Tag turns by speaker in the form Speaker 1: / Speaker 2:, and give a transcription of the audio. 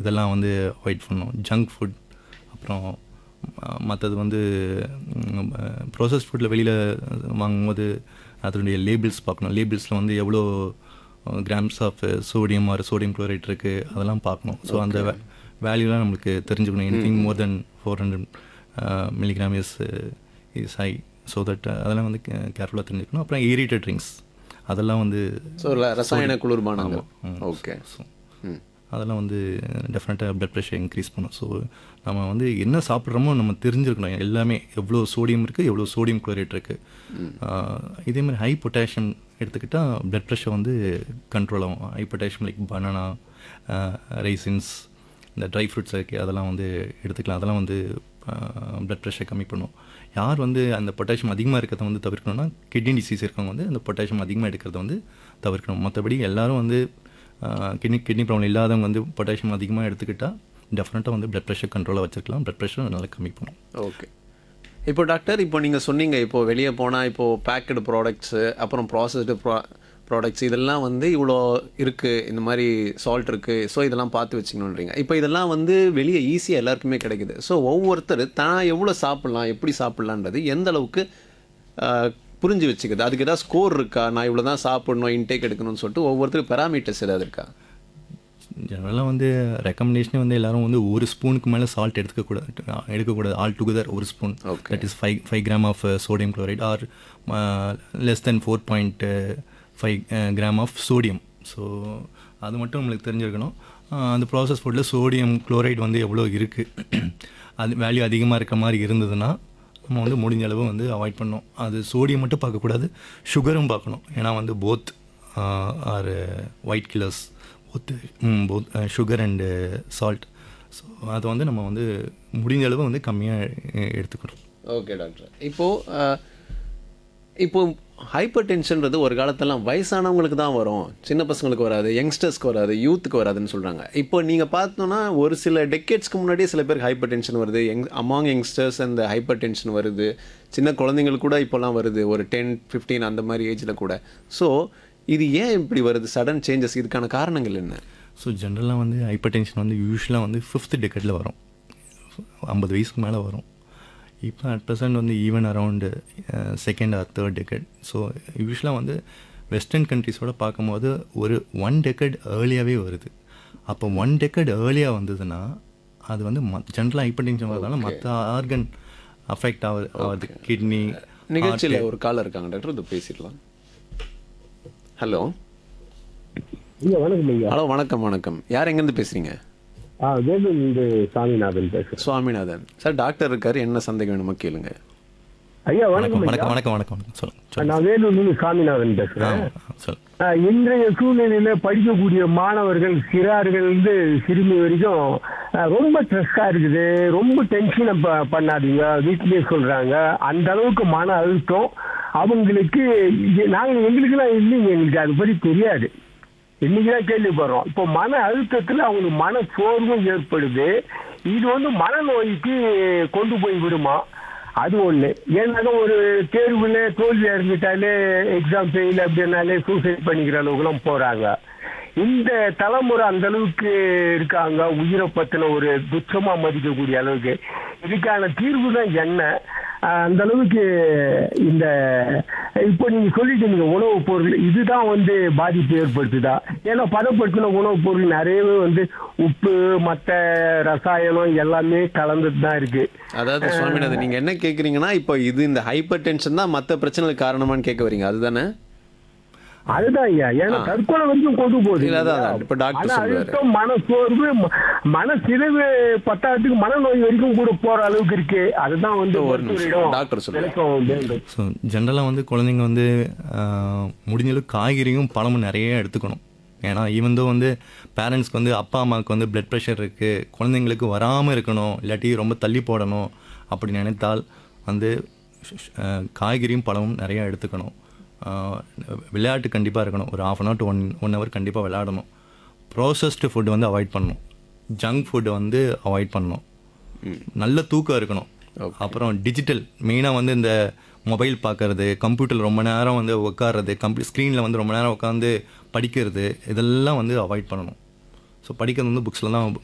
Speaker 1: இதெல்லாம் வந்து அவாய்ட் பண்ணணும் ஜங்க் ஃபுட் அப்புறம் மற்றது வந்து ப்ராசஸ் ஃபுட்டில் வெளியில் வாங்கும்போது அதனுடைய லேபிள்ஸ் பார்க்கணும் லேபிள்ஸில் வந்து எவ்வளோ grams of sodium or sodium chloride இருக்குது அதெல்லாம் பார்க்கணும் ஸோ அந்த வேல்யூலாம் நம்மளுக்கு தெரிஞ்சுக்கணும் anything more than four hundred milligram is is high so that அதெல்லாம் வந்து கேர்ஃபுல்லாக தெரிஞ்சுக்கணும் அப்புறம் ஏரிட்டட் ட்ரிங்க்ஸ் அதெல்லாம் வந்து
Speaker 2: ஸோ ரசாயன குளிர்பானங்கள் ஓகே
Speaker 1: so
Speaker 2: ம்
Speaker 1: அதெல்லாம் வந்து டெஃபினட்டாக பிளட் ப்ரெஷர் இன்க்ரீஸ் பண்ணும் ஸோ நம்ம வந்து என்ன சாப்பிட்றோமோ நம்ம தெரிஞ்சிருக்கணும் எல்லாமே எவ்வளோ சோடியம் இருக்குது எவ்வளோ சோடியம் குளோரேட் இருக்குது இதே மாதிரி ஹை பொட்டாசியம் எடுத்துக்கிட்டால் பிளட் ப்ரெஷர் வந்து கண்ட்ரோல் ஆகும் high potassium like banana raisins இந்த ட்ரை ஃப்ரூட்ஸ் இருக்குது அதெல்லாம் வந்து எடுத்துக்கலாம் அதெல்லாம் வந்து பிளட் ப்ரெஷர் கம்மி பண்ணும் யார் வந்து அந்த பொட்டாசியம் அதிகமாக இருக்கிறத வந்து தவிர்க்கணும்னா கிட்னி டிசீஸ் இருக்கவங்க வந்து அந்த பொட்டாசியம் அதிகமாக எடுக்கிறத வந்து தவிர்க்கணும் மற்றபடி எல்லாரும் வந்து கிட்னி கிட்னி ப்ராப்ளம் இல்லாதவங்க வந்து பொட்டாசியம் அதிகமாக எடுத்துக்கிட்டால் டெஃபினட்டாக வந்து பிளட் ப்ரெஷர் கண்ட்ரோலாக வச்சிருக்கலாம் பிளட் ப்ரெஷர் நல்லா கம்மி பண்ணும்
Speaker 2: ஓகே இப்போ டாக்டர் இப்போ நீங்கள் சொன்னீங்க இப்போ வெளியே போனால் இப்போ பேக்கடு ப்ராடக்ட்ஸு அப்புறம் ப்ராசஸ்டு ப்ரா ப்ராடக்ட்ஸ் இதெல்லாம் வந்து இவ்வளோ இருக்குது இந்த மாதிரி சால்ட் இருக்குது ஸோ இதெல்லாம் பார்த்து வச்சுக்கணுன்றீங்க இப்போ இதெல்லாம் வந்து வெளியே ஈஸியாக எல்லாருக்குமே கிடைக்குது ஸோ ஒவ்வொருத்தர் தான் எவ்வளோ சாப்பிட்லாம் எப்படி சாப்பிட்லான்றது எந்த அளவுக்கு ஆஹ், புரிஞ்சு வச்சுக்குது அதுக்கு ஏதாவது ஸ்கோர் இருக்கா நான் இவ்வளோ தான் சாப்பிடணும் இன்டேக் எடுக்கணும்னு சொல்லிட்டு ஒவ்வொருத்தருக்கு பெராமீட்டர்ஸ் ஏதாவது இருக்கா
Speaker 1: ஜெனரலாக வந்து ரெக்கமெண்டேஷனே வந்து எல்லாரும் வந்து ஒரு ஸ்பூனுக்கு மேலே சால்ட் எடுத்துக்கக்கூடாது எடுக்கக்கூடாது ஆல் டுகெதர் ஒரு spoon
Speaker 2: Okay.
Speaker 1: That is five five gram of sodium chloride or less than four point five gram of sodium so அது மட்டும் நம்மளுக்கு தெரிஞ்சிருக்கணும் ஆஹ் அந்த ப்ராசஸ் ஃபுட்டில் சோடியம் குளோரைட் வந்து எவ்வளோ இருக்குது அது வேல்யூ அதிகமாக இருக்க மாதிரி இருந்ததுன்னா நம்ம வந்து முடிஞ்ச அளவு வந்து அவாய்ட் பண்ணணும் அது சோடியம் மட்டும் பார்க்கக்கூடாது சுகரும் பார்க்கணும் ஏன்னா வந்து both are white killers both both sugar and salt so அதை வந்து நம்ம வந்து முடிஞ்ச அளவு வந்து கம்மியாக எடுத்துக்கணும்
Speaker 2: ஓகே டாக்டர் இப்போது இப்போ ஹைப்பர் டென்ஷன்றது ஒரு காலத்தெல்லாம் வயசானவங்களுக்கு தான் வரும் சின்ன பசங்களுக்கு வராது யங்ஸ்டர்ஸ்க்கு வராது யூத்துக்கு வராதுன்னு சொல்கிறாங்க இப்போ நீங்கள் பார்த்தோன்னா ஒரு சில டெக்கேட்ஸ்க்கு முன்னாடியே சில பேருக்கு ஹைப்பர் டென்ஷன் வருது யங் அமாங் யங்ஸ்டர்ஸ் அந்த ஹைப்பர் டென்ஷன் வருது சின்ன குழந்தைங்களுக்கு கூட இப்போலாம் வருது ஒரு டென் ஃபிஃப்டீன் அந்த மாதிரி ஏஜில் கூட ஸோ இது ஏன் இப்படி வருது சடன் சேஞ்சஸ் இதுக்கான காரணங்கள் என்ன
Speaker 1: ஸோ ஜென்ரலாக வந்து ஹைப்பர் டென்ஷன் வந்து யூஸ்வலாக வந்து ஃபிஃப்த் டெக்கெட்டில் வரும் ஐம்பது வயசுக்கு மேலே வரும் இப்போ அட் ப்ரெசன்ட் வந்து even around second or third decade so யூஸ்வலாக வந்து வெஸ்டர்ன் கண்ட்ரிஸோட பார்க்கும்போது ஒரு ஒன் டெக்கெட் ஏர்லியாகவே வருது அப்போ ஒன் டெக்கெட் ஏர்லியாக வந்ததுன்னா அது வந்து ஜென்ரலாக ஹைப்பர் டென்ஷன் வரதால மற்ற ஆர்கன் அஃபெக்ட் ஆகுது ஆகுது கிட்னி
Speaker 2: நிகழ்ச்சியில் ஒரு காலர் இருக்காங்க டாக்டர் இது பேசிடலாம் ஹலோ
Speaker 3: ஐயா வணக்கம் ஐயா
Speaker 2: ஹலோ வணக்கம் வணக்கம் யார் எங்கேருந்து பேசுகிறீங்க
Speaker 3: ஆ வேலூர் இந்த சாமிநாதன் பேசுறேன்
Speaker 2: சுவாமிநாதன் சார் டாக்டர் இருக்காரு என்ன சந்தேகம் வேணுமோ கேளுங்க
Speaker 3: ஐயா வணக்கம்
Speaker 1: வணக்கம்
Speaker 3: ஐயா
Speaker 1: வணக்கம் வணக்கம் வணக்கம் வணக்கம் சொல்லுங்கள்
Speaker 3: நான் வேலூர்ல சாமிநாதன்
Speaker 1: சொல்லுங்கள்
Speaker 3: பேசுறேன்
Speaker 1: சொல்
Speaker 3: ஆ, இன்றைய சூழ்நிலையில படிக்கக்கூடிய மாணவர்கள் சிறார்கள் இருந்து சிறுமி வரைக்கும் ஆ, ரொம்ப ஸ்ட்ரெஸ்ஸா இருக்குது ரொம்ப டென்ஷனை பண்ணாதீங்க வீட்டிலேயே சொல்றாங்க அந்த அளவுக்கு மன அழுத்தம் அவங்களுக்கு இது- நாங்க எங்களுக்கெல்லாம் இல்லைங்க எங்களுக்கு அதை பத்தி தெரியாது இன்னைக்குதான் கேள்விப்படுறோம் இப்போ மன அழுத்தத்துல அவங்களுக்கு மன சோர்வும் ஏற்படுது இது வந்து மனநோய்க்கு கொண்டு போய் விடுமா அது ஒண்ணு ஏன்னாக்க ஒரு தேர்வுல தோல்வி அடைஞ்சிட்டாலே எக்ஸாம் ஃபெயில் அப்படின்னாலே சூசைட் பண்ணிக்கிற அளவுக்குலாம் போறாங்க இந்த தலைமுறை அந்த அளவுக்கு இருக்காங்க உயிரை பத்தின ஒரு துச்சமா மதிக்கக்கூடிய அளவுக்கு இதுக்கான தீர்வு தான் என்ன ஆஹ் அந்த அளவுக்கு இந்த இப்போ நீங்க சொல்லிட்டீங்க உணவுப் பொருள் இதுதான் வந்து பாதிப்பு ஏற்படுத்துதா ஏன்னா பதப்படுத்தின உணவுப் பொருள் நிறையவே வந்து உப்பு மற்ற ரசாயனம் எல்லாமே கலந்துட்டு தான் இருக்கு
Speaker 2: அதாவது சுவாமிநாதன் நீங்க என்ன கேக்குறீங்கன்னா இப்போ இது இந்த ஹைப்பர் டென்ஷன் தான் மற்ற பிரச்சனைகளுக்கு காரணமான்னு கேட்க வரீங்க அதுதானே
Speaker 3: அதுதான் ஐயா ஏன்னா தற்கொலை வரைக்கும் கொண்டு போகுது
Speaker 2: இல்ல, அதான், அதான். இப்ப டாக்டர்
Speaker 3: மன
Speaker 2: சொல்றாரு.
Speaker 3: அழுத்தம் மன சோர்வு ம- மன சிதைவு பத்தாயிரத்துக்கு மனநோய் வரைக்கும் கூட போற அளவுக்கு இருக்கு அதுதான் வந்து
Speaker 2: ஒரு நிமிஷம்.
Speaker 3: மருத்துவரிடம்
Speaker 2: டாக்டர் சொல்றாரு.
Speaker 3: விளக்கம் வேண்டும்
Speaker 1: ஸோ ஜென்ரலாக வந்து குழந்தைங்க வந்து ஆஹ், முடிஞ்ச அளவுக்கு காய்கறியும் பழமும் நிறைய எடுத்துக்கணும் ஏன்னா ஈவன் வந்து பேரண்ட்ஸ்க்கு வந்து அப்பா அம்மாவுக்கு வந்து பிளட் ப்ரெஷர் இருக்குது குழந்தைங்களுக்கு வராமல் இருக்கணும் இல்லாட்டி ரொம்ப தள்ளி போடணும் அப்படி நினைத்தால் வந்து ஆஹ், காய்கறியும் பழமும் நிறையா எடுத்துக்கணும் ஆஹ், விளையாட்டு கண்டிப்பாக இருக்கணும் ஒரு half an hour to one one hour கண்டிப்பாக விளையாடணும் ப்ராசஸ்டு ஃபுட் வந்து அவாய்ட் பண்ணணும் ஜங்க் ஃபுட்டை வந்து அவாய்ட் பண்ணணும் நல்ல தூக்கம் இருக்கணும் அப்புறம் டிஜிட்டல் மெயினாக வந்து இந்த மொபைல் பார்க்கறது கம்ப்யூட்டர் ரொம்ப நேரம் வந்து உட்கார்றது கம்ப்யூ ஸ்க்ரீனில் வந்து ரொம்ப நேரம் உட்காந்து படிக்கிறது இதெல்லாம் வந்து அவாய்ட் பண்ணணும் ஸோ படிக்கிறது வந்து புக்ஸில் தான்